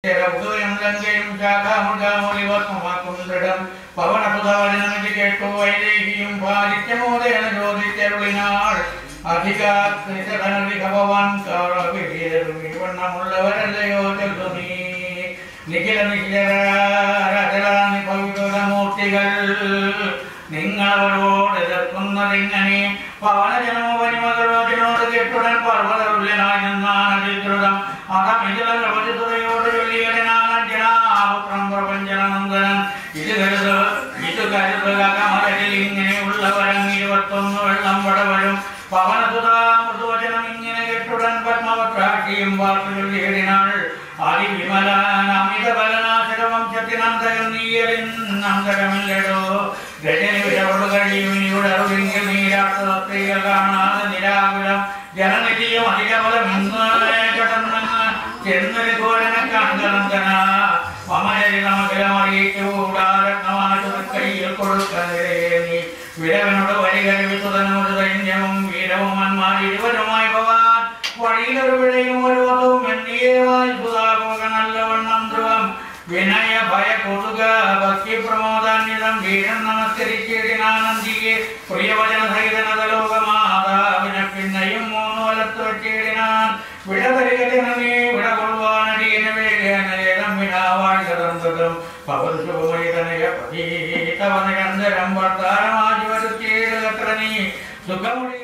ലങ്കയും ശാഖാമുഖാമൂലിവർമ്മമാക്കും ദൃഢം പവനസുധാരണമിത് കേട്ടു വൈദേഹിയും ഭാരിത്യമോദയന ചോദിച്ചരുളിനാൾ അധികാരിക ഭവാൻ വണ്ണമുള്ളവരല്ലയോ ചൊല്ലു നീ നിഖില നിഖിലരാജരാണി പവിത്രമൂർത്തികൾ നിങ്ങളവരോട് എതിർക്കുന്നതിങ്ങനെ പവനജനമോ വനിമകളോട് കേട്ടുടൻ പർവ്വതരുല്യനായി നിന്നാണ് അതിദ്രുതം അഹമിതിലം പ്രവചിതയോട് ചൊല്ലിയടനാജനാപുത്രം പ്രപഞ്ചനന്ദനൻ ഇത് കരുത് ഇത് കരുതുക കമലരിൽ ഇങ്ങനെയുള്ളവരം ഇരുപത്തൊന്ന് വെള്ളം വടവരും പവനസുതാ മൃദുവചനം ഇങ്ങനെ കേട്ടുടൻ പത്മവത്രാക്ഷിയും വാർത്ത ചൊല്ലിയതിനാൾ അതിവിമലാനമിത ബലനാശക വംശത്തിനന്തരം നീയലിന്നന്തരമില്ലടോ രജനി വിരവളു കഴിയും ഇനിയുടെ അറിവെങ്കിൽ നീരാട്ട സ്ത്രീകൾ കാണാതെ നിരാകുലം ജനനിധിയും അധികബലം ഇന്ന് കടന്നെന്ന് ചെന്നൊരു ഘോരന കണ്ടനന്ദന മമനരി നമകരമറിയിച്ചു കൂടാരത്നമാശു കയ്യിൽ കൊടുക്കേ നീ വിരവനോട് വരികഴിവിത്തുതനോട് സൈന്യവും വീരവും മന്മാർ ഇരുവരുമായി ഭവാൻ വഴിയിലൊരു വിളയും ഒരു വധവും എന്നിയേവായി സുധാപോക നല്ലവണ്ണം ധ്രുവം വിനയ ഭയ കൊതുക ഭക്തി പ്രമോദാന്വിതം വീരൻ നമസ്കരിച്ചിടിനാനന്ദിയെ പ്രിയവചന സഹിതനതലോകമാതാവിനെ പിന്നെയും മൂന്ന് വലത്ത് വെച്ചിടിനാൻ വിട പരിഗണനേ വിട കൊള്ളുവാനടിയന് വേഗേനം വിനാവാഴ്ചതന്തതും പവശുഭമൈതനയ പതീതവ നിരന്തരം വർത്താനമാജി വരുത്തിയിടത്ര നീ സുഖമുടിയ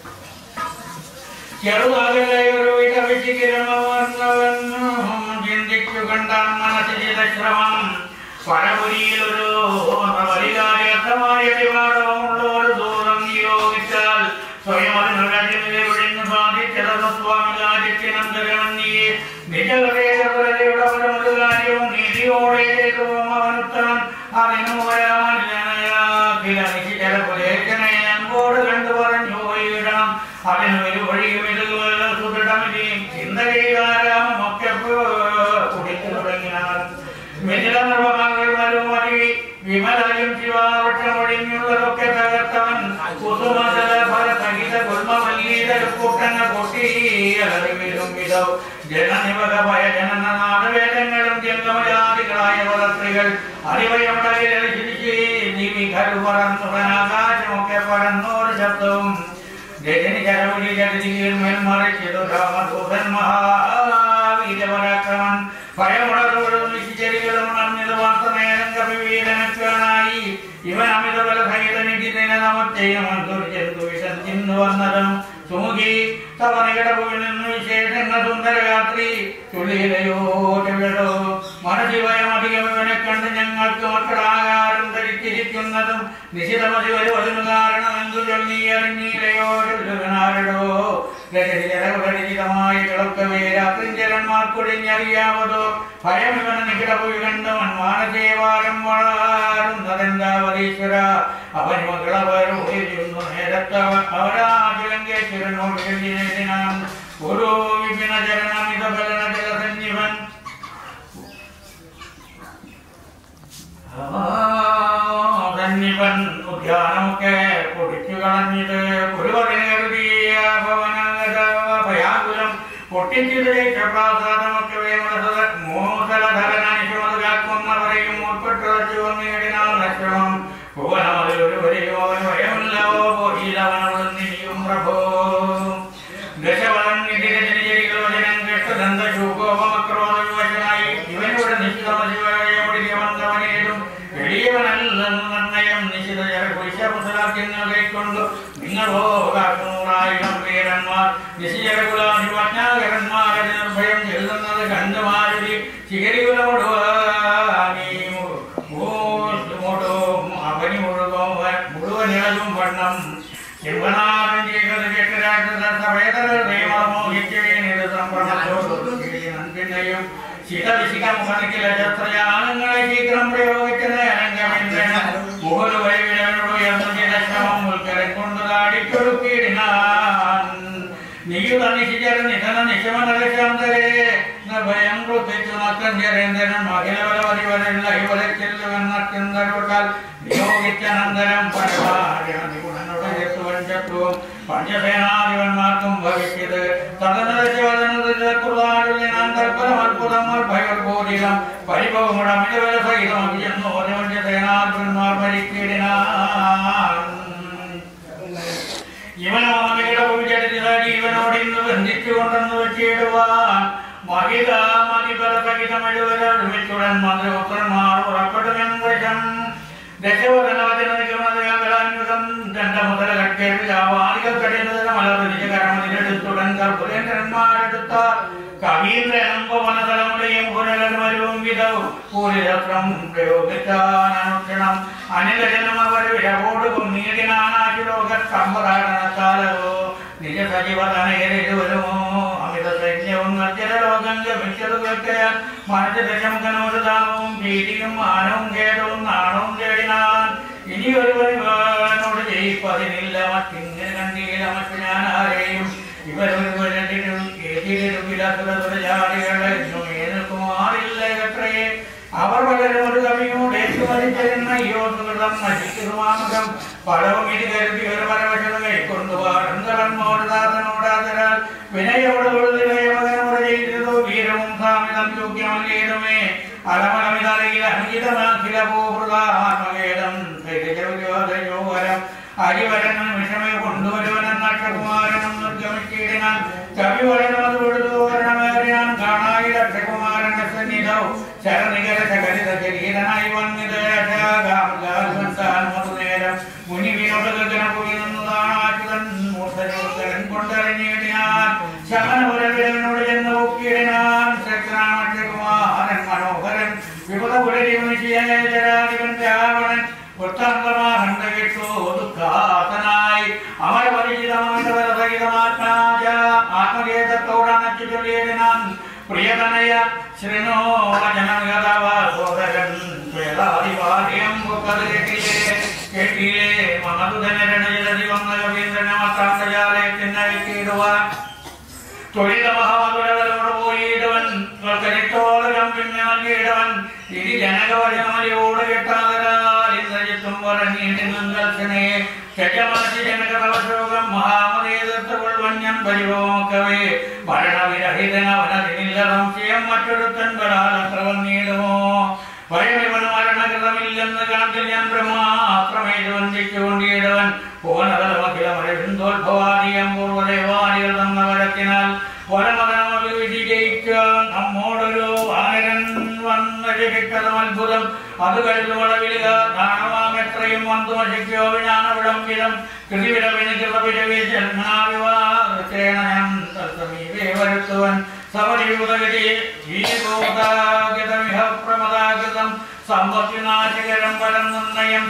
ചെറുതാകലയൊരു വിധവിശിഖിരമവർന്നവൻ ചിന്തിച്ചു കണ്ടാൻ മനസ്സിലെ ശ്രമം പരപുരിയിലൊരു വലികാര്യമായ വിവാദമുള്ള ഒരു ദൂരം നിയോഗിച്ചാൽ സ്വയം അതിനുള്ളിൽ വിളിഞ്ഞു സാധിച്ചത് സ്വാമി കാര്യത്തിനന്തരം നീ നിജകരയുടെ ഒരു കാര്യവും നീതിയോടെ അവനുത്തരം അതിനു അൻപോട് കണ്ടു പറഞ്ഞു പോയിടണം അതിന് ഒരു വഴിയും ഇത് സുദൃഢമിതി ചിന്ത ചെയ്താരാമൊക്കെ കുടിച്ചു തുടങ്ങിനാർ മിഥില നിർവഹങ്ങൾ മരുമതി വിമലയും ശിവാവട്ടമൊഴിഞ്ഞുള്ളതൊക്കെ തകർത്തവൻ കുസുമസല ഫല സഹിത കുൽമവല്ലീതരുക്കൂട്ടങ്ങ പൊട്ടി അലറിവരും വിധം ജനനിവക ഭയ ജനന നാടവേദങ്ങളും ജംഗമജാതികളായ വളർത്തുകൾ അറിവയമുടലിരിച്ച് നിവിഘരു പറന്നുടനാകാശമൊക്കെ പറന്നോരു ശബ്ദവും രജനി ചരവുരി ജഗതിയിൽ മേൽമറിച്ചതു രാമദൂതൻ മഹാവീരപരാക്രമൻ ഭയമുടലോടും നിശ്ചരികളും ഉണർന്നത് വാർത്തനേരം കവിവീരനക്കാനായി ഇവൻ അമിത ബല സഹിതനിധിനെ നമത്തേനു വിശന്നു വന്നതും സുമുഖി തവനകിടവിൽ നിന്ന് വിശേഷങ്ങൾ സുന്ദരയാത്രി ചുള്ളിയിലയോ ചെവിടോ മനസ്സിവയം അധികം ഇവനെ കണ്ട് ഞങ്ങൾക്ക് മക്കളാകാരം ധരിച്ചിരിക്കുന്നതും നിശിതമതി ഒരു അതിനു കാരണം എന്തു ചൊല്ലി അറിഞ്ഞില്ലയോ ചൊല്ലുകനാരടോ രചിതമായി കിളക്കവേ രാത്രിഞ്ചരന്മാർക്കൊഴിഞ്ഞറിയാവതോ ഭയം ഇവന് നികിടപോയി കണ്ടവൻ മാനസേവാരം വളരുന്നതെന്താവതീശ്വര അവന് മകളവരുന്നു നേരത്തവൻ അവരാജലങ്കേശ്വരനോട് ചൊല്ലിയതിനാൻ ഒരു വിപിന ചരണമിത ബലന ജലസഞ്ജീവൻ സന്നിപൻ ഉദ്യാനമൊക്കെ പൊടിച്ചു കളഞ്ഞത് പുരുവറിയ ഭയാകുലം പൊട്ടിച്ചിതരേറ്റ പ്രാസാദമൊക്കെ മോസലധരനനുശോധ കാക്കുന്നവരെയും മുற்பട്ടു വന്നിടിനാൽ നശ്രമം ഭുവനമതിലൊരു വരെയോ ഭയമില്ലോ പോയില്ലവനവിടുന്നിരിയും പ്രഭോ ദശവലൻ നിധിരചരികളോ ജനം കെട്ടദന്ത ശൂകോപമക്രോധവിവശനായി ഇവനോട് നിശ്ചിതമതിവനേതും എളിയവനല്ലെന്ന് നിർണയം നിശ്ചിത കുശമുസലാദ്യങ്ങൾ കൈക്കൊണ്ടു നിങ്ങളോ കാക്കുന്നൂറായിരം വീരന്മാർ നിശ്ചയകുലാധിപജ്ഞാകരന്മാരെ നിർഭയം ചെല്ലുന്നത് കണ്ടു മാരുതി ചികരികുലമോട് അവനി മുഴുവൻ മുഴുവനിളകും വണ്ണം ശിവനാഥൻ ചെയ്തത് കേട്ടരാജസഭേതരമോഹിക്കുകയും ശിതവിശിഖമുഖനിക്കില്ല ശസ്ത്രയാനങ്ങളെ ശീഘ്രം പ്രയോഗിച്ചത് അനങ്കമിന്ദ്രൻ മുഹല് വൈവിനോട് എന്ന ചിരശ്രമം ഉൾക്കരൻ കൊണ്ട് താടിക്കൊടുക്കിയിടിനാൻ നിയുത നിശിചര നിധന നിശമനരശാന്തരേ ഭയം ക്രുദ്ധിച്ചു നത്തൻ ജരേന്ദ്രൻ മഹിളവരവരിവരുള്ള ഇവരെ ചെല്ലുവെന്നത്യന്തരുട്ടാൽ നിയോഗിച്ച അനന്തരം പരമാരിഗുണനോട് എത്തുവൻ ചത്തുവും പഞ്ചസേനാധിപന്മാർക്കും ഭവിച്ചത് തദനരശവദനത്തിലുള്ള ഞാൻ തൽപ്പരം അത്ഭുതങ്ങൾ ഭയർഭോ പൂരിതം പരിഭവമുടെ അമിതവര സഹിതം അഭിജന്നു ഓരോ സേനാപുരന്മാർ മരിക്കിടിനാൻ ഇവനോമിയുടെ പൂജടിച്ചതായി ഇവനോട് ഇന്ന് ബന്ധിച്ചുകൊണ്ടെന്ന് വെച്ചിടുവാൻ മഹിതാമതിപരസഹിതമെഴുവരുമിച്ചുടൻ മന്ത്രിപുത്രന്മാർ പുറപ്പെടുമെന്ന് വശം ദശവദനവചനനിഗമനയാകലാന്വിതം രണ്ട മുതല കട്ടേവിലാവാദികൾ കടിയുന്നതിന് മലർന്നിരിച്ച കർമ്മതിലെടുത്തുടൻ കർപ്പുരേന്ദ്രന്മാരെടുത്ത കവീന്ദ്രനമ്പവനതലമുടെയും പുനരന്മരവും വിധവും പൂരിതത്രം പ്രയോഗിച്ചാനനുക്ഷണം അനിലജനം അവർ വിരവോട് കുന്നീടിനാനാശു ലോകത്തമ്പധാരണക്കാലവോ നിജ സജീവതനേരുവരുമോ അമിത സൈന്യവും നിർജ്ജലലോകം ഗമിച്ചത് കേൾക്കയാൽ മനസ്സ് ദശമുഖനോടുതാവും ഭീതിയും മാനവും ഖേദവും നാണവും തേടിനാൻ ഇനി ഒരുവനോട് ജയിപ്പതിനില്ല മറ്റിങ്ങനെ കണ്ടീല മറ്റു ഞാൻ ആരെയും ഇവരൊരുവരും ഏതുകുമാറില്ലേ അവർ പലരും ഒരു കവിയോട് ഏറ്റുമരിച്ചിരുന്ന യോസുകൃതം നശിക്കുമാമുഖം പലവും ഇത് കരുതി ഒരു പരവശത കൈക്കൊണ്ടുപോടാതനോടാതരാൽ വിനയോട് വിനയമകനോട് ചെയ്തതോ വീരവും സാമിതം യോഗ്യമല്ലേതുമേ അലമലമിതറിയിൽ അനുചിതമാക്കില പൂഹൃതാത്മകേതം യോവരം അരിവരനും വിഷമേ കൊണ്ടുവരുവനും നക്ഷകുമാരനും നിർഗമിച്ചിടിനാൻ കവിവരനും അത് വിടുതോരണമേറിയാൻ കാണായി രക്ഷകുമാരന്റെ സന്നിധവും ശരനികര ശകരിത ശരീരനായി വന്നിതേരം മുനി വിനോദഗനപുരി നിന്നതാണാറ്റുതൻ മൂർധനോത്തരൻ കൊണ്ടറിഞ്ഞിടിനാൻ ശമനപുരവിരനോട് ചെന്ന് ഒപ്പിയിടിനാൻ ശക്രാമക്ഷകുമാരൻ മനോഹരൻ വിപുത പുരരിവനിശിയജരാധിപൻ രാവണൻ വൃത്താന്തമാഹണ്ട കേട്ടു ദുഃഖാതനായി അമരപരിചിതമാണ്ടവരസഹിതമാത്മാജ ആത്മഗേതത്തോടണച്ചു ചൊല്ലിയതിനാൻ പ്രിയതനയ ശൃണോ വചനഗതവ സോദരൻ വേദാദിവാദ്യം പൊക്കത് കേട്ടില്ലേ കേട്ടില്ലേ മമതുധനരണജലതി വന്ന കവീന്ദ്രനമത്താന്തജാലയത്തിനയക്കിടുവാൻ തൊഴില മഹാതുരകളോട് പോയിടവൻ കരുത്തോളം പിന്നെ നൽകിയിടവൻ ഇനി ജനകവചനമലിയോട് കെട്ടാതരാൽ ഇന്ദ്രജിത്തും പറഞ്ഞിടുന്നേ ശജമനസി ജനകതവശോകം മഹാമതേതൃകൊള്ളുവൻ ഞാൻ പരിഭവമൊക്കവേ മരണവിരഹിതനവനതിനില്ല സംശയം മറ്റൊരുത്തൻ ബലാലത്ര വന്നിടുമോ ഭയമിവന് മരണകൃതമില്ലെന്ന് കാണ്ടിൽ ഞാൻ ബ്രഹ്മാത്രമേത് വന്ദിച്ചുകൊണ്ടിടവൻ ഭുവനതലമഖില മരവിന്ദോത്ഭവാദിയം പൂർവ്വദേവാദികൾ തന്ന വരത്തിനാൽ വരമതനമത് വിജയിക്കാൻ നമ്മോടൊരു വാനരൻ വന്ന ജഗത്തതും അത്ഭുതം അത് കരുതു വളവിലുക ദാനമാമെത്രയും വന്തുമശിക്കോ വിജ്ഞാനവിടംബിതം കൃതിവിരവിന് കൃതവിരവിചരണാവിവാഹേണ തത്സമീപേ വരുത്തുവൻ സമരിയുതഗതി ജീവോദാഗതമിഹ പ്രമദാഗതം സമ്പത്തിനാശകരം പരം നിർണയം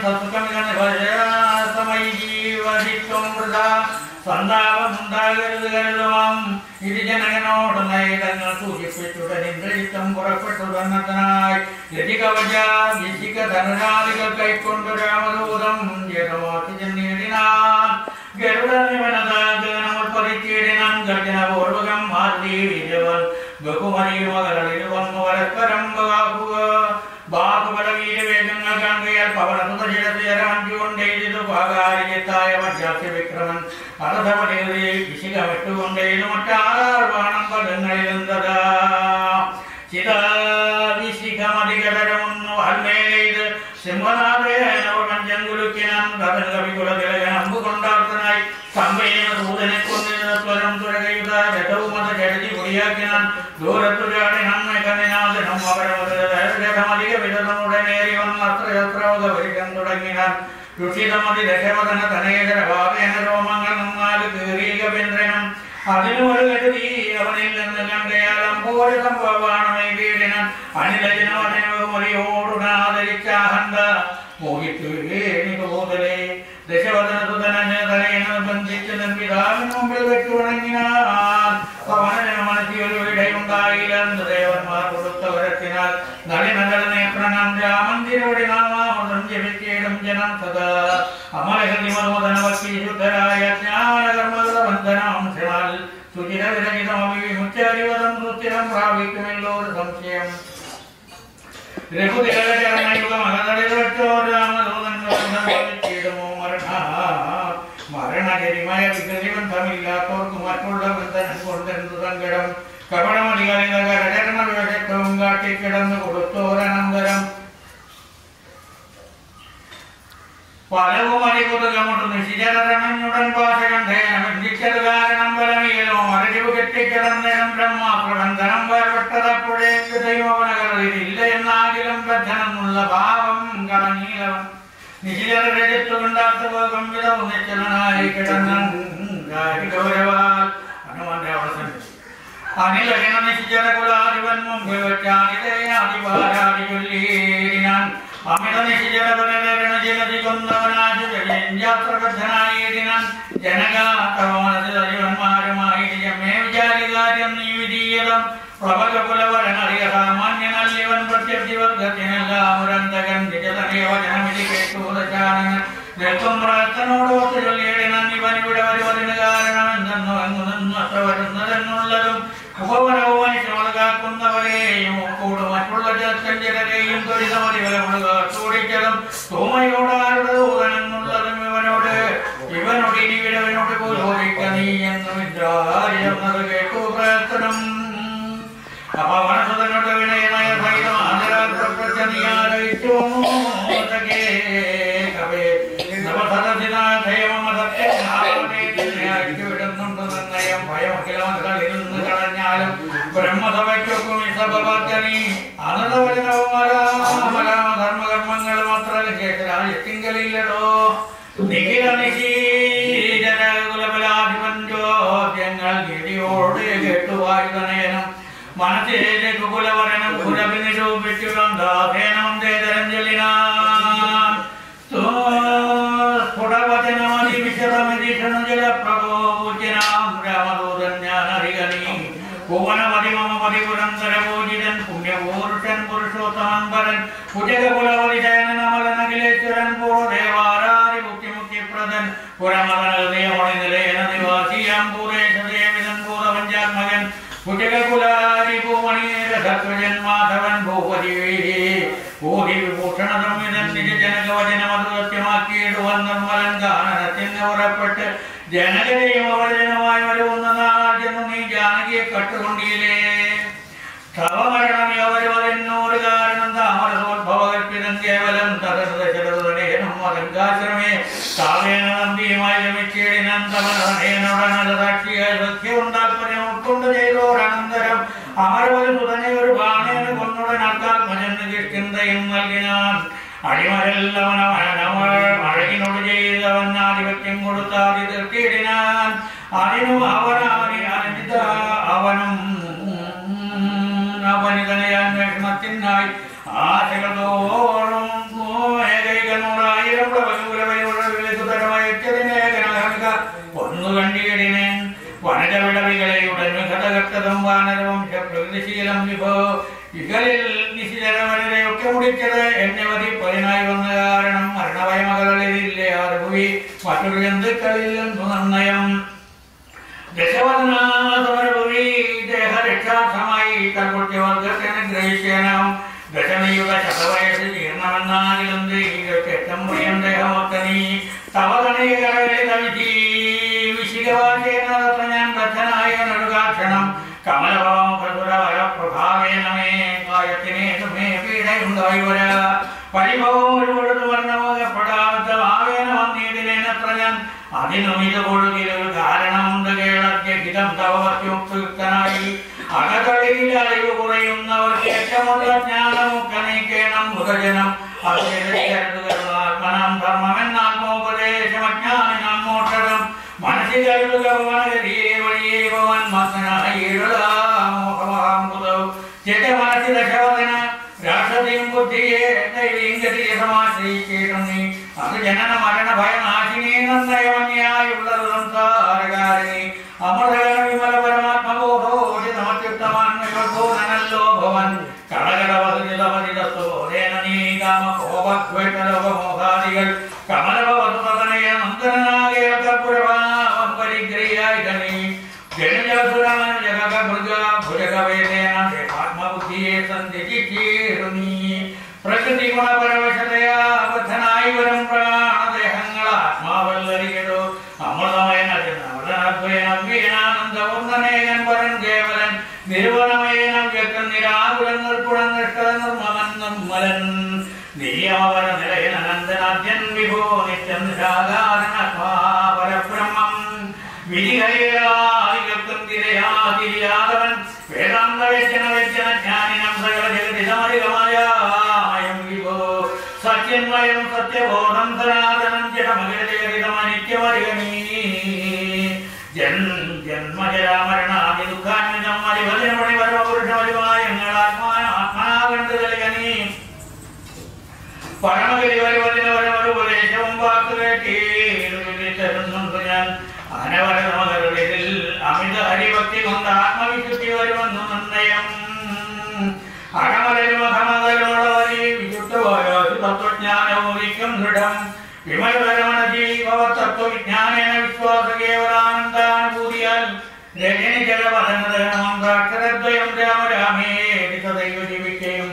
സത്കമിതമയി ജീവതിത്വം വൃത സന്താപമുണ്ടാകരുത് കരുതുവാം ഇത് ജനകനോട് നയതങ്ങൾ സൂചിപ്പിച്ചുടൻ ഇന്ദ്രജിത്തം പുറപ്പെട്ടു തന്നതിനായി രതികവച വിശിക ധനരാദികൾ കൈക്കൊണ്ടു രാമദൂതം ജനമാക്കി ചെന്നിടിനാൻ ഗരുഡനിവനതാഗനമൾ പരിച്ചീടിനാൻ ഗർജനപൂർവകം മാറ്റി വിജവൻ ബഹുമതിയുമകളിൽ വന്നു പരസ്പരം കാക്കുക ബാഹുബല വീരവേഗങ്ങൾ കാണുകയാൽ പവനസുതശിരത്തിയരാഞ്ചുകൊണ്ടേതു പാകാരിയത്തായ മധ്യാസ്യ വിക്രമൻ അർദ്ധപടേറി വിശികമിട്ടുകൊണ്ടേതു മറ്റാറാർ ബാണം പദങ്ങളിലെന്തതാ ചിതാവിശിഖമധികതരമൊന്നു ഹൽമേലെയ്ത് സിംഹനാഥേനോടൻ ചെങ്കുലുക്കിനാൻ കഥൻ കവികുലതിലകൻ അമ്പുകൊണ്ടാർത്തനായി സംഭയന സൂതനെ കൊന്നിരുന്നത്വരം തുരകയുത രഥവുമത ചരിതി കുടിയാക്കിനാൻ ദൂരത്തു ചാടി നമ്മെ കന്നിനാഥനം അവരമധിക വിധമുടനേറി വന്ന അത്രയത്രവക വരികം തുടങ്ങിനാൻ രുഷിതമതി ദശവദന തനേതര ഭാവേന രോമങ്ങൾ നിന്നാല് കീറീകവേന്ദ്രനും അതിനു ഒരു കരുതി അവനിൽ നിന്ന് കണ്ടയാൽ അമ്പോഴ സംഭവമാണ് വീടിനാൻ അനിലജനോടനോടുനാദരിച്ചാഹന്ത മോഹിച്ചു എനിക്ക് പോതലേ ദശവദനസുതനെ തലയെ ബന്ധിച്ച് പിതാവിന് മുമ്പിൽ വെച്ചു വണങ്ങിനാൻ പവനന് മനസ്സിൽ ഒരു ഇടയുണ്ടായില്ല എന്ന് ദേവന്മാർ കൊടുത്ത വരത്തിനാൽ നളിനകൾ നേത്രണം രാമന്തിരോടെ നാമാമൃതം ജപിച്ചിടും ജനം സദാ അമലഹൃതി മനോദനവത്തി ശുദ്ധരായ ജ്ഞാനകർമ്മകളുടെ ബന്ധനാംശനാൽ സുചിര വിരഹിതമവി മുച്ചാരിവതം സുസ്ഥിരം പ്രാപിക്കുമല്ലോ ഒരു സംശയം മരണകരിമയ വികൃതിബന്ധമില്ലാത്തവർക്ക് മറ്റുള്ള ബന്ധനം കൊണ്ടെന്തു സങ്കടം കപടമധികാരിക കരചരണ വിവശത്വവും കാട്ടിക്കിടന്നു കൊടുത്തോരനന്തരം പലവും അരികുതുകമുട്ടു നിശിചരണഞ്ഞുടൻ പാശകണ്ഠേന ബന്ധിച്ചത് കാരണം ബലമിയലോ മരടിവ് കെട്ടിക്കിടന്നേരം ബ്രഹ്മാപ്രബന്ധനം വേർപെട്ടതപ്പോഴേ ദൈവവനകളില്ല എന്നാകിലും ബദ്ധനെന്നുള്ള ഭാവം കളഞ്ഞീലവൻ നിശിചര രജത്തുകൊണ്ടാത്ത ഭോഗം വിധവും നിശ്ചലനായി കിടന്ന ഗൗരവാൽ ഹനുമാന്റെ അവസരം അനിലകന നിശ്ചല കുലാധിപൻ മുമ്പിൽ വെച്ചാണിതേ ആദിവാരാതി ചൊല്ലിയിടിനാൻ അമിത നിശ്ചല ബലകരണ ജലതി കൊന്നവനാശുജാത്രബദ്ധനായിടിനാൻ ജനകാത്തവനത്തിൽ അരിവന്മാരുമായി നിജമേ വിചാരികാര്യം നീ വിധീയതം പ്രബല കുലവരനറിയ സാമാന്യനല്ലിവൻ പ്രത്യർത്ഥിവർഗത്തിനെല്ലാം ഉരന്തകൻ നിജതനയ വചനമിതി കേട്ടുദശാനങ്ങൾ നിൽക്കും പ്രാർത്ഥനോടൊത്ത് ചൊല്ലിയിടിനാൻ ഇവൻ ഇവിടെ വരുവതിന് കാരണം എന്തെന്നോ എങ്ങു നിന്നു അത്ര വരുന്നതെന്നുള്ളതും ഉപവനവും മനുഷ്യങ്ങൾ കാക്കുന്നവരെയും കൂട് മറ്റുള്ള ജനസഞ്ചരരെയും തൊഴിലമതി വിലമുള്ള ചോടിച്ചതും തൂമയോടാരുടെ ദൂതനെന്നുള്ളതും ഇവനോട് ഇവനോട് ഇനി വിടവനോട് ചോദിക്ക നീ എന്ന് വിദ്രാരിയെന്നത് കേട്ടു പ്രാർത്ഥനം അപ്പൊ മനസ്സുതനോട് വിനയമായ സഹിതം ആദരാഗ്രപ്രത്യനിയാരയിച്ചു കവേ വിടുന്നുണ്ട് നിർണയം ഭയം അഖിലമക്കളിൽ നിന്ന് കളഞ്ഞാലും ബ്രഹ്മസഭയ്ക്കൊക്കും ഈ സഭവാക്യനി ധർമ്മകർമ്മങ്ങൾ മാത്രമല്ല ശേഷരാജിത്തിങ്കലില്ലടോ നിഖില നിശീജകുലബലാധിപൻ ചോദ്യങ്ങൾ ഗിരിയോട് കേട്ടുവായുധനേനം മനസ്സിലേക്ക് കുലവരണം കുലപി നിരൂപിച്ചിടം ദാസേനം തേതരം ചൊല്ലിനാൻ സ്ഫുടവചനമതിവിശറമതിഷണജലപ്രഭോപൂജ്യനാം രാമദൂതൻ ഞാനറികണി ഭുവനപതിമമപതിപുരന്തരപൂജിതൻ പുണ്യപൂരുഷൻ പുരുഷോത്തമൻ പരൻ കുജകുലവതിശയനമലനഖിലേശ്വരൻ പൂർവദേവാരാരി മുക്തിമുക്തിപ്രദൻ പുരമതനഹൃദയമണി നിലയന നിവാസിയാം പൂരേശദേവിതൻ പൂതപഞ്ചാത്മകൻ കുജകുലാരി ഭൂമണീരസത്വജൻ മാധവൻ ഭൂപതി ഭൂതി വിഭൂഷണ സംവിധൻ നിജ ജനകവചനമതുസത്യമാക്കിയിടുവൻ നിർമ്മലൻ ഗാനനത്തിന് ഉറപ്പെട്ട് ജനകരെയും അവചനമായി വരുന്ന നാളെന്ന് നീ ജാനകിയെ കട്ടുകൊണ്ടിയില്ലേ തവമരണം യവരുവതെന്നോട് കാരണം താമരസോദ്ഭവകൽപ്പിതം കേവലം തദർദശരതനേനം മതങ്കാശ്രമേ താവേന നന്ദിയുമായി ലഭിച്ചേടിനം തമനേനോടനത സാക്ഷിയായി സത്യവും താല്പര്യം ഉൾക്കൊണ്ട് ചെയ്തോരനന്തരം അമരവൽ സുതനെ ഒരു ബാണേന കൊന്നുടൻ ആത്മാത്മജന് കിഷ്കിന്തയും നൽകിനാൻ അടിമരെല്ലവനവൻ അഴകിനോട് ചെയ്തവൻ ആധിപത്യം കൊടുത്താതി തീർത്തിയിടിനാൻ അതിനും അവനാനി അനിത അവനും അവനിതനയാന്വേഷണത്തിനായി ആശകളോളം ഏകൈകനൂറായിരം പ്രഭുരവയുടരമയച്ചതിനേകനക ഒന്നു കണ്ടിയിടിനെ വനജവിടവികളെയുടൻ ഘടകത്തതും വാനരവംശ പ്രകൃതിശീലം വിഭോ ഇകളിൽ നിശിചരവരരെയൊക്കെ മുടിച്ചത് എന്നെ വധിപ്പതിനായി വന്ന കാരണം മരണഭയമകളിലില്ലേ അറിവി മറ്റൊരു ജന്തുക്കളിൽ എന്തു നിർണയം ദശവദനാസമരഭൂമി ദേഹരക്ഷാർത്ഥമായി കൽക്കുട്ടിവർഗത്തിന് ഗ്രഹിക്കാനാവും ദശമയുഗ ശതവയസ് ജീർണമെന്നാകിലും ദൈവം പ്രിയം ദേഹമൊത്തനീ തവതനീകളെ തവിധി വിശികവാചേനത്ര ഞാൻ ബദ്ധനായ നടുകാക്ഷണം കമലഭാവം പ്രസുരവര പ്രഭാവേനമേ കായത്തിനെ മേ പീഡയുണ്ടായി വര പരിഭവം ഒരുപൊഴുതു വർണ്ണമോകപ്പെടാത്ത ഭാവേന വന്നീടിനേനത്ര ഞാൻ അതിനും ഇത് കൊഴുകിലൊരു കാരണമുണ്ട് കേളത്യഹിതം തവത്യുക്തനായി അകതളിയിൽ അറിവ് കുറയുന്നവർക്ക് ഏറ്റമുള്ള ജ്ഞാനമൊക്കെ നീക്കേണം ബുധജനം ആത്മനം ധർമ്മമെന്നാത്മോപദേശമജ്ഞാനം മോക്ഷണം മനസ്സിൽ കരുതുക ഭവനഗതിയെ വഴിയേ ഭവൻ മസനായിടുതാമോഹമാകുതവും ചെറ്റ മനസ്സിൽ ദശവദന രാക്ഷസിയും ബുദ്ധിയെ ദൈവീം ഗതിയെ സമാശ്രയിച്ചിട്ടും നീ അത് ജനന മരണ ഭയനാശിനി നന്നയമന്യായുള്ളത് സംസാരകാരിണി അമൃതകര വിമല പരമാത്മബോധോഷി സമത്യുക്തമാന്മയോധനല്ലോ ഭവൻ കടകടവതിതവതിതസ്തോദേന നീ കാമ കോപക്വേട്ടലോകമോഹാദികൾ കമലഭവസുതനയ നന്ദനാകേ കർപ്പുരഭാവം പരിഗ്രഹിയായി നീ ജനജസുരാന ജഗക മൃഗ ഭുജകവേദേന ആത്മബുദ്ധിയെ സന്ധിച്ചിരുന്നീ പ്രകൃതി ഗുണപരവശതയാ ബദ്ധനായി വരും പ്രാണദേഹങ്ങൾ ആത്മാവല്ലറിയടോ അമൃതമയന നവീനാനന്ദപൂർണനേകൻ വരൻ കേവലൻ നിരുവണമേനം വ്യക്തം നിരാകുലങ്ങൾ പുഴനിഷ്ഠ നിർമ്മമൻ നിർമ്മലൻ നിര്യാവര നിലയൻ അനന്തനാദ്യൻ വിഭോ നിത്യം നിരാകാരണ പരബ്രഹ്മം വിധികൈരാദികൾക്കും തിരയാതിരിയാതവൻ വേദാന്ത വ്യജന വ്യജന ജ്ഞാനിനം സകല ജഗതിസാരികമായ വിഭോ സത്യന്മയം സത്യബോധം സനാതനം ജഡമകരജഗതിതമനിത്യമരികമീ ജൻ ജന്മജരാമരണാദി ദുഃഖാന്വിതം മരിവചനമണി പരമപുരുഷമരിവായങ്ങളാത്മാന ആത്മാകണ്ടു നൽകനീ പരമഗതി വരുവതിനവരമൊരുപദേശവും വാക്കു കേട്ടീരുന്നുണ്ട് ഞാൻ അനവരമകളുടെ അമിത ഹരിഭക്തി കൊണ്ട് ആത്മവിശുദ്ധി വരുമെന്ന് നിർണയം അകമലരുമകമകളോടവരി വിശുദ്ധമായ തത്വജ്ഞാനവും ദൃഢം വിമലപരമണ ജീവ തത്വവിജ്ഞാനേന വിശ്വാസ കേവലാനന്ദാനുഭൂതിയാൽ രജനി ജലപതനദാക്ഷരദ്വയം രാമ രാമേ സദൈവ ജീവിക്കുകയും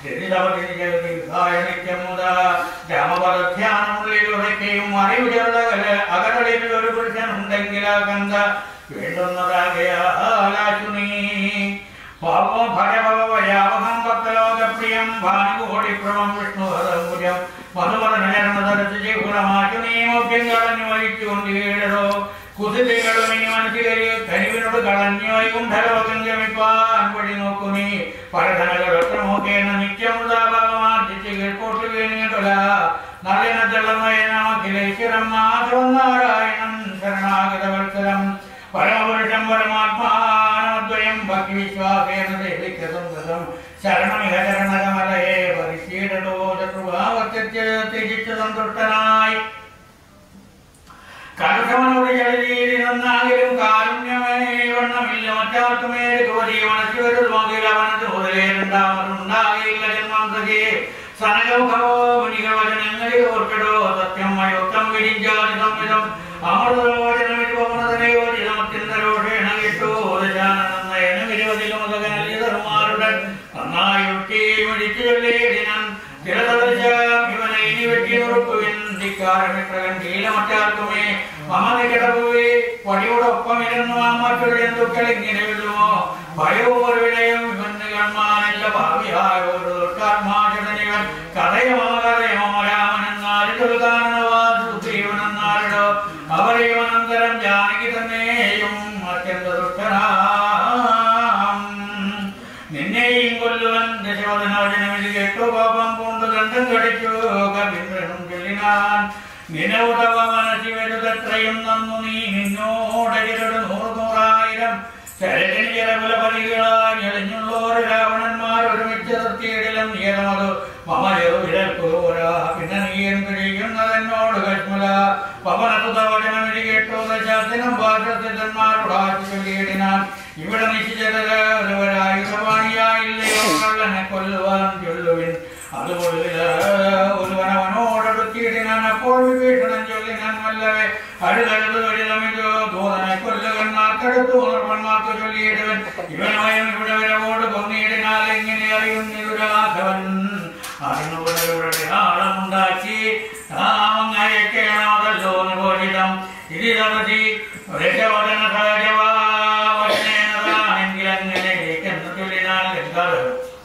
രാമപദധ്യാനമുള്ളിൽ ഉറയ്ക്കുകയും അറിവ് ചെറുതകല് അകടലിൽ ഒരു പുരുഷൻ ഉണ്ടെങ്കിൽ അകന്ത വേണ്ടുന്നതാകയാലാശു നീ പാപം ഭരഭവയാവഹം ഭക്തലോകപ്രിയം ഭാനുകോടിപ്രമം വിഷ്ണുഹരമുജം മധുമതനരമധരത്ത് ജീവമാറ്റു നീ മോക്യം കളഞ്ഞു വഹിച്ചുകൊണ്ട് വീഴടോ കുതിരകളും ഇനി മനസ്സിലൊരു കനിവിനോട് കളഞ്ഞു വൈകുണ്ഠലോകം ഗമിപ്പാൻ വഴി നോക്കു നീ പരധനകളൊക്കെ നോക്കേന നിത്യമുദാഭാഗമാർജിച്ച് കീഴ്പോട്ട് വീണിട്ടല നളിനത്തളമയനമഖിലേശ്വരം മാധവം നാരായണം ശരണാഗതവത്സരം പരമപുരുഷം പരമാത്മാനദ്വയം ഭക്തി വിശ്വാസേന ദേവിക്കതും കൃതം ശരണമിഹ ശരണകമലയെ പരിശീലനോ ചതുർഭാവത്തെ ത്യജിച്ച് സന്തുഷ്ടനായി കർഷവനോട് ജലരീതി നന്നാകിലും കാരുണ്യമേ വണ്ണമില്ല മറ്റാർക്കുമേ കുവരി മനസ്സിവരുൾ നോക്കിൽ അവനത് മുതലേ രണ്ടാമതുണ്ടാകില്ല ജന്മം സഖേ സനകൗഖവോ മുനികവചനങ്ങളിൽ ഓർക്കടോ സത്യം മയോക്തം വിരിഞ്ചാതി സംവിധം അമൃതലോചനമിരുപമൃതനയോജിതമത്യന്തരോഷേണ കിട്ടോ ദശാനന്ദയന വിരുവതിലുമകനലിതറുമാരുടെ നന്നായൊട്ടി മിടിച്ചു ചൊല്ലേടിനം ചിലതദൃശം ഇവനെ ഇനി വെട്ടി ഉറപ്പുവിൻ ധിക്കാരമിത്രകൻ ശീലമറ്റാർക്കുമേ മമനികിടവുവേ പടിയോടൊപ്പം ഇരുന്നു ആ മറ്റൊരു ജന്തുക്കൾ ഇങ്ങനെ വിടുമോ ഭയവും ഒരു വിടയും ഇവന് കൺമാനല്ല ഭാവിയായോട് തൊട്ടാത്മാചടനിവൻ കഥയമോ കഥയമോ രാമനെന്നാരിട്ടൊരു കാരണവാസുഗ്രീവനെന്നാരിടോ അവരെയവനന്തരം ജാനകി തന്നെയും അത്യന്ത ദുഷ്ടനാം നിന്നെയും കൊല്ലുവൻ ദശവദനവചനമിത് കേട്ടു പാപം പൂണ്ട് ദണ്ഡം കടിച്ചു കവിന്ദ്രനും ചൊല്ലിനാൻ നിനവുതവ മനസ്സി വരുതത്രയും നന്നു നീ നിന്നോടകിരട് നൂറ് നൂറായിരം ചരകൻ ജലകുലപതികളായി എളിഞ്ഞുള്ളോർ രാവണന്മാർ ഒരുമിച്ച് നിർത്തിയിടലും നിയമത് മമ ചെറുവിരൽക്കുറൂര പിന്നെ നീ എന്ത് ചെയ്യുന്നതെന്നോട് കശ്മല പവനസുതവചനമിത് കേട്ടു ദശാസനം ഭാഷസിദ്ധന്മാരോട് ആശുപത്രിയിടിനാൻ ഇവിടെ നിശ്ചിതരായുധവാണിയായില്ലയോ കള്ളനെ കൊല്ലുവാൻ ചൊല്ലുവിൻ അതുപോലെ ഒരുവനവനോടടുത്തിയിടിനാൻ അപ്പോൾ വിഭീഷണൻ ചൊല്ലിനാൻ വല്ലവേ അടുതടുത്ത് തൊഴിലമിതോ ദൂതനെ കൊല്ലുകന്മാർക്കടുത്തു ഉണർവന്മാർക്ക് ചൊല്ലിയിടുവൻ ഇവനോയം ഇവിടെ വരവോട് പൊന്നിയിടിനാൽ എങ്ങനെ അറിയുന്നിതു രാഘവൻ അറിഞ്ഞുകൊണ്ടവരുടെ ആളമുണ്ടാക്കി നാമങ്ങയക്കേണമതല്ലോ നിബോധിതം ഇതി തപതി രജവദന സഹജവാവശനേനതാണെങ്കിൽ അങ്ങനെ എന്ന് ചൊല്ലിനാൽ എന്താകും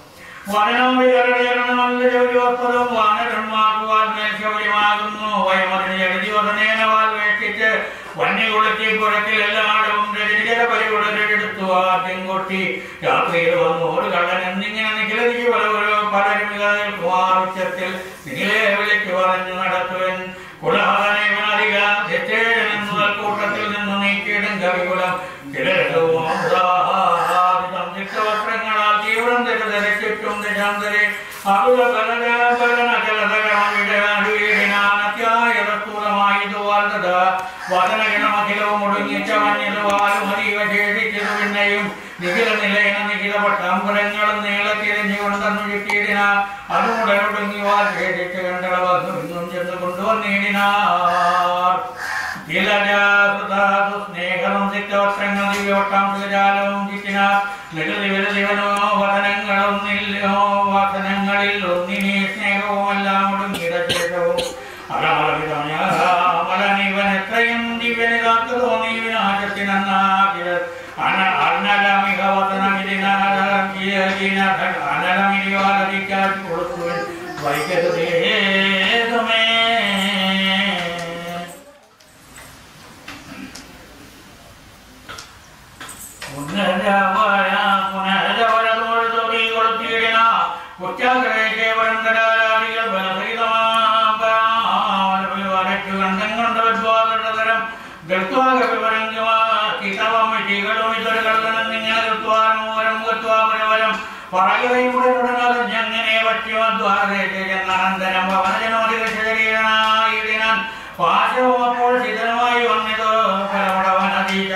വനനോമിതരണമല്ലൊരുവപ്പതും വാനരന്മാർക്കുവാൻ മേൽശൗര്യമാകുന്നു വയമതിന് ജഗതിവദനേന വാൽ വേഷ്ടിച്ച് വന്യകുളത്തി പുറത്തിൽ എല്ലായിടവും രജനികര പരികുടലെടുത്തു ആദ്യം കൊട്ടി രാത്രിയിൽ വന്നോട് കള്ളൻ എന്നിങ്ങനെ നിഖിലതിക്ക് പല പലരും ഇതായി കുമാറുച്ചത്തിൽ നിഖിലെ വിളിച്ചു പറഞ്ഞു നടത്തുവൻ കുലഹനേവനധിക നിശ്ചയജനം മുതൽ കൂട്ടത്തിൽ നിന്ന് നീക്കിയിടും കവികുലം ചിലരവും വസ്ത്രങ്ങളാൽ തീവ്രം തെറ്റിച്ചും ദശാന്തരെ അകുല ബലന ബലന ചലതരമായിടൂലമായതുവാർദ്ധ വദനഗണമഖിലവും ഒടുങ്ങിച്ച മഞ്ഞതുവാലും അതീവ ശേഷിച്ചതു പിന്നെയും നിഖില നിലയന നിഖില പട്ടാമ്പുരങ്ങളും നീളത്തിരിഞ്ഞുകൊണ്ടെന്നു ചുറ്റിയിടിന അതുമുടനൊടുങ്ങി വാൽ ശേഷിച്ച് കണ്ടളവന്നു ഇന്നും ചെന്ന് കൊണ്ടുവന്നിടിനാർ സ്നേഹവും സിദ്ധവസ്ത്രങ്ങൾ ദിവ്യോട്ടം സുജാലവും ചിറ്റിന നികുതി വിരുദിവനോ വദനങ്ങളും നില്ലോ വസനങ്ങളിൽ ഒന്നിനെ സ്നേഹവുമെല്ലാം ഒടുങ്ങിയ ശേഷവും അലമലവിതമലനിവൻ എത്രയും ദിവ്യന് കാത്തു തോന്നി വിനാശത്തിനാകിയത് അർണലമിക വദനമിതിന വൈകരുതേതുമേ പുനരവയ പുനരവരതോട് തൊടി കൊടുത്തിടിന ഉച്ചാഗ്രഹേവരന്തരാളികൾ ബലഭരിതമാരച്ചു കണ്ടം കൊണ്ട് വിദ്വാതരം ഗത്വാക വിവരങ്ങളും ഇതൊരു കള്ളനം നിങ്ങൾ ഗത്വാരം ഗത്വാപരവരം പറയുകയും ഉടനുടനാലും ഞങ്ങനെ പറ്റുമദ്വാരേജനന്തരം ഭവനജനോദികശരീരനായിടിനാൻ പാശവും അപ്പോൾ ശിഥിലമായി വന്നിതോ ഫലമുടവനതീജ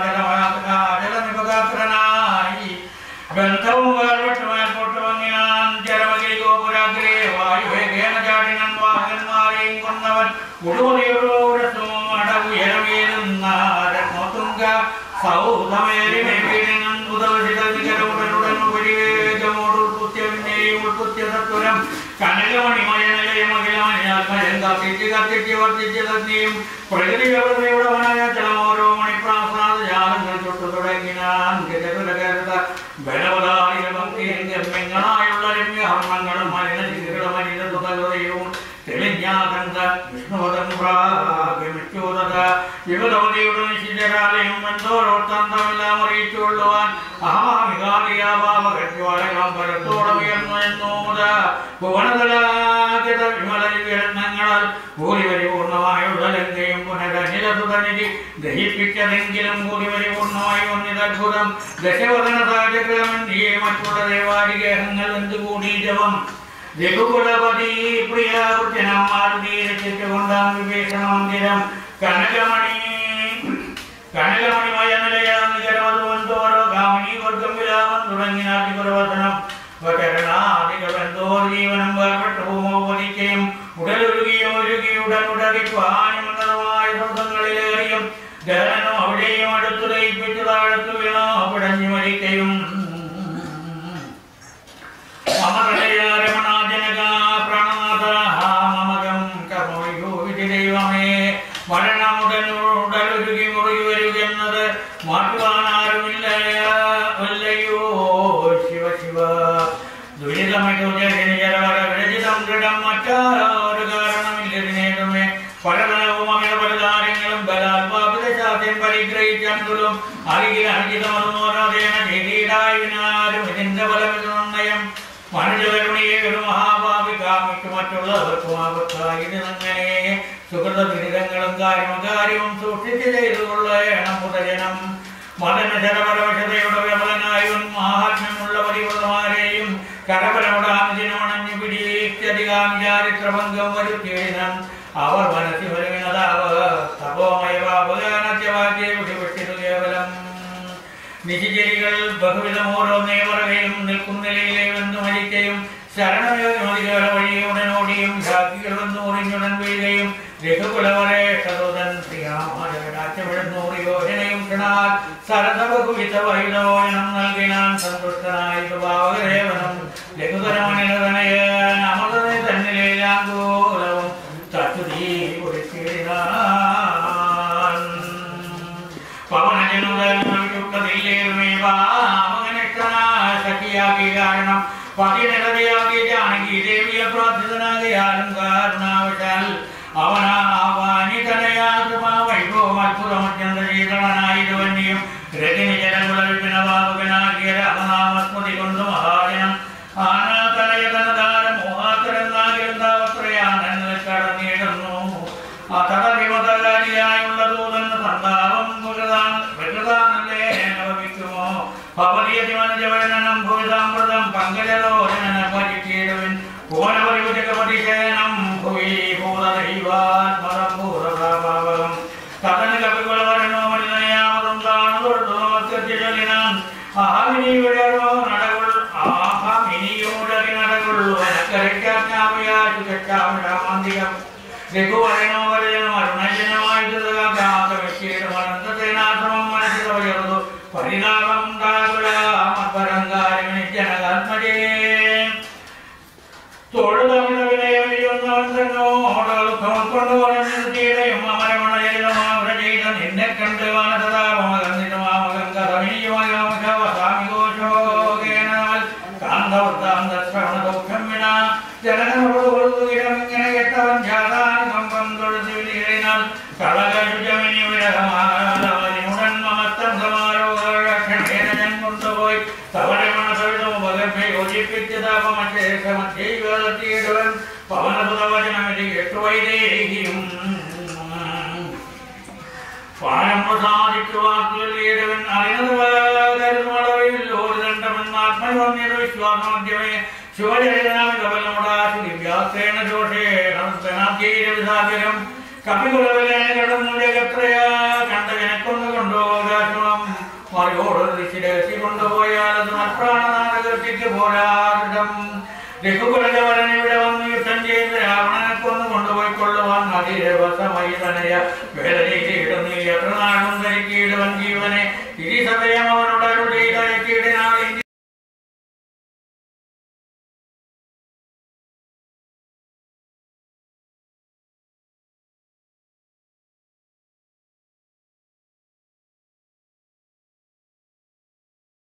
ഫലമജലമജലനിപകാത്രനായി ബന്ധവും വേർപെട്ടുമായി പൊട്ടുവങ്ങിനാൻ ജലമകിരി ഗോപുരാഗ്രേ വായുവേഗേന ചാടിനൻ വാഹകന്മാരെയും കൊന്നവൻ ഉടുമുറിയൊരു അടവുയരമേലുന്ന രത്നോത്തുങ്ക സൗധമേറി മേപീടിനം ഉദവശിതരുടനുടൻ ഉപരിവേഗമോട് ഉൾക്കുത്യവിനെയും ഉൾക്കുത്യതത്വരം കനകമണിമയനിലയമകിലമണിയാത്മജൻ കത്തിച്ച് കത്തിച്ച് വർദ്ധിച്ച് തന്നെയും പ്രകൃതി വ്യവസ്ഥയുടവനായ ചലമോരോ മണിപ്രാസാദ ജാലങ്ങൾ തൊട്ടു തുടങ്ങിനാൻ ഗജകുലകരുത ബലവതാരിക ഭക്തിയും ഗമ്യങ്ങളായുള്ള രമ്യഹർമ്മങ്ങളും മലിന ചിരികളും മനിത തുതകൃതയും തെളിഞ്ഞാകന്ത വിഷ്ണുവതൻ പ്രാഗമിച്ചോദത യുവതവതിയുടെ നിശ്ചിതരാലയം എന്തോരോത്തന്തമെല്ലാം അറിയിച്ചുകൊള്ളുവാൻ അഹമാമികാരിയാഭാവകജ്വാലകം പരത്തോളം ഉയർന്നു എന്നോദ ഭുവനതലാഗത വിമല വിരത്നങ്ങളാൽ ഭൂരിപരിപൂർണമായുള്ള ലങ്കയും പുനരനിലതുതനിധി ദഹിപ്പിച്ചതെങ്കിലും ഭൂരിപരിപൂർണമായി വന്നിതത്ഭുതം ദശവദന സാചക്രമന്തിയെ മറ്റുള്ള ദേവാദിഗേഹങ്ങൾ എന്തുകൂടി ജപം രഘുകുലപതി പ്രിയ വൃജനം മാരുതീരച്ചിട്ടുകൊണ്ടാം വിവേഷണ മന്ദിരം കനകമണി കനകമണിമയ നിലയാന്ന് ജലമതുവന്തോരോ കാമണി വർഗം വിലാപം തുടങ്ങി നാട്ടിപുരവസനം വചരണാദികളെന്തോ ജീവനം വേർപെട്ടു ഭൂമോപതിക്കയും ഉടലൊരുകിയും ഒരുകി ഉടൻ ഉടലിപ്പാനുമന്നതമായ ശബ്ദങ്ങളിലേറിയും ദഹനം അവിടെയും അടുത്തു ദയിപ്പിച്ചു താഴത്തു വീണോ പിടഞ്ഞു മരിക്കയും അമരയാരമണാജനക പ്രണാഥ മമകം കർമ്മവിഭൂവിധി ദൈവമേ മരണമുടനുടലൊരുകി മുറുകി വരികെന്നത് മാറ്റുവാനാരുമില്ല അല്ലയോ ശിവ ശിവ ദുരിതമയോജനിജരവരവിരചിതം ദൃഢം മറ്റാരൊരു കാരണമില്ലതിനേതുമേ പലതരവും അമിത പലതാരങ്ങളും ബലാത്മാപിത ശാസ്യം പരിഗ്രഹിച്ചും അരികിൽ അർജിതമതുമോരാധേന ചെയ്തിടായതിനാലും ഇതിന്റെ ഫലമിത് നിർണയം മനുഷ്യകരുണിയെ ഒരു മഹാഭാവി കാമിക്ക് മറ്റുള്ളവർക്കും ആപത്തായി അങ്ങനെ സുഹൃത ദുരിതങ്ങളും കാര്യവും സൂക്ഷിച്ച് ചെയ്തുകൊള്ളേണം മുതജനം മതനജരപരവശതയുടെ വ്യവലനായും മാഹാത്മ്യമുള്ള പരിവൃതമാരെയും കരപരമുടാമതിനമണഞ്ഞു പിടിച്ചധികാം ചാരിത്രഭംഗം വരുത്തിയിടണം അവർ മനസ്സിൽ വരുവിനതാവ തപോമയവാപകാനത്യവാക്യെ വിട്ടുവിട്ടിരു കേവലം നിശിചരികൾ ബഹുവിധം ഓരോന്നേ പറയുകയും നിൽക്കുന്നിലയിലെ വന്നു മരിക്കുകയും ശരണയോധികളെ വഴിയെ ഉടനോടിയും ശാഖികൾ വന്നു ഉറിഞ്ഞുടൻ വീഴുകയും രഘുകുലവരേഷതുതൻ ശ്രീരാമാചവിടുന്നൂറ് യോജനയും ക്ഷണാൽ സരസബഹുവിധ വൈലോചനം നൽകിനാൻ സന്തുഷ്ടനായി ഭാവകരേവനം ലഘുതരമണിതനയൻ അമൃതനെ തന്നിലേലാങ്കൂലവും തട്ടുതീ കൊടുത്തിടാൻ പവനജനുദാനശക്തിയാക്കി കാരണം പതിനിടതയാക്കി ജാനകി ദേവിയെ പ്രാർത്ഥിതനാകയാലും കാരണാവശാൽ അവനാവാനിതനയാതുമാവൈഭവം അത്ഭുതമത്യന്ത ശീതളനായിരുവന്യം രജനി ജനകുലവിപിനവാപകനാകിയ രാമനാമസ്മൃതി കൊണ്ട് മഹാജനം ആനാതനയതനദാര മോഹാത്തരെന്നാകിലും താവത്രയാനൻ കടന്നിടുന്നു അതടവിമതകാരിയായുള്ള ദൂതൻ സന്താപം പ്രകൃതാനല്ലേ ലഭിക്കുമോ ഭവതിയതിമനജവനം ഭൂതാമൃതം പങ്കജലോചന പരിചേരുവിൻ ഭുവനപരിപതികപതിശയനം ഭുവി ഭൂതദൈവാത്മരം ഭൂതഭാവകം കഥന കവികളവരണോ മണിനയാമതും താണുകൊള്ളുന്നതിനാൻ ആഹാമിനിയുടെ നടകൾ ആഹാമിനിയുടെ നടകൊള്ളു അനക്കരയ്ക്കാജ്ഞാപയാചിക്കാമിടാമാന്തികം രഘുവരണോവരജനം അരുണജനമായി അനന്തസേനാശ്രമം മനസ്സിൽ ഉയർന്നു പരിണാമം ഉണ്ടാകുക മത്പരങ്കാരിണി ജനകാത്മജേ തൊഴുതമിഴ വിനയോടൊന്നു കൊണ്ടുപോയും അമരമണയിലുമാവര ചെയ്ത നിന്നെ കണ്ട് വാനതാപമകന്നിട്ടുമാമകം കഥമിനിയുമാമിഘോഷോകേനാൽ കാന്തവൃത്താന്ത ശ്രവണ ദുഃഖം വിന ജനനമുള്ള ദേശമധ്യവൻ പവനസുതവചനമിതി എട്ടുവൈദേഹിയും പാലം പ്രസാദിച്ചു വാക്കുകളിലേടവൻ അറിയുന്നവരിൽ ഒരു ദണ്ഡമെന്ന് ആത്മയോന്യത വിശ്വാസമധ്യമേ ശിവചരിതനാമിതബലമുടാശു ദിവ്യാസ്ത്രേണ ദോഷേണാധീരവിധാകരം കപികുലവലനകടന്നു ജഗത്രയാ കണ്ട ജനക്കൊന്നു കൊണ്ടുപോകാശ്രമം മറിയോട് ദിശിരസി കൊണ്ടുപോയാൽ അത് നപ്രാണനാടകത്തിക്ക് പോരാടം രഘുകുലജവരൻ ഇവിടെ വന്ന് യുദ്ധം ചെയ്ത് രാവണനെ കൊന്നു കൊണ്ടുപോയി കൊള്ളുവാൻ അതിരവസമായി തനയ വേദനയിലിടുന്നു എത്ര നാളും ധരിക്കിടുവൻ ജീവനെ തിരിസമയം അവനോട് അരുളി